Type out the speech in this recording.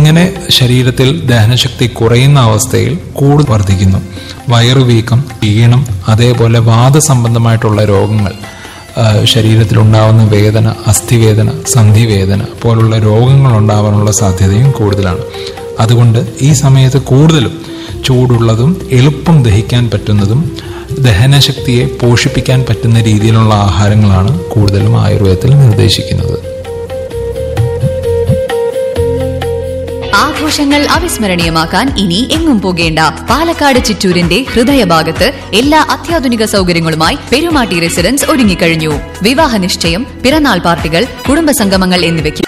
ഇങ്ങനെ ശരീരത്തിൽ ദഹനശക്തി കുറയുന്ന അവസ്ഥയിൽ കൂടുതൽ വർദ്ധിക്കുന്നു വയറുവീക്കം ക്ഷീണം അതേപോലെ വാദസംബന്ധമായിട്ടുള്ള രോഗങ്ങൾ ആ, ശരീരത്തിലുണ്ടാവുന്ന വേദന അസ്ഥിവേദന സന്ധിവേദന പോലുള്ള രോഗങ്ങൾ ഉണ്ടാവാനുള്ള സാധ്യതയും കൂടുതലാണ് അതുകൊണ്ട് ഈ സമയത്ത് കൂടുതലും ചൂടുള്ളതും എളുപ്പം ദഹിക്കാൻ പറ്റുന്നതും ദഹനശക്തിയെ പോഷിപ്പിക്കാൻ പറ്റുന്ന രീതിയിലുള്ള ആഹാരങ്ങളാണ് കൂടുതലും ആയുർവേദത്തിൽ നിർദ്ദേശിക്കുന്നത് ആഘോഷങ്ങൾ അവിസ്മരണീയമാക്കാൻ ഇനി എങ്ങും പോകേണ്ട പാലക്കാട് ചിറ്റൂരിന്റെ ഹൃദയഭാഗത്ത് എല്ലാ അത്യാധുനിക സൗകര്യങ്ങളുമായി പെരുമാട്ടി റെസിഡൻസ് ഒരുങ്ങിക്കഴിഞ്ഞു വിവാഹ നിശ്ചയം പിറന്നാൾ പാർട്ടികൾ കുടുംബസംഗമങ്ങൾ എന്നിവയ്ക്ക്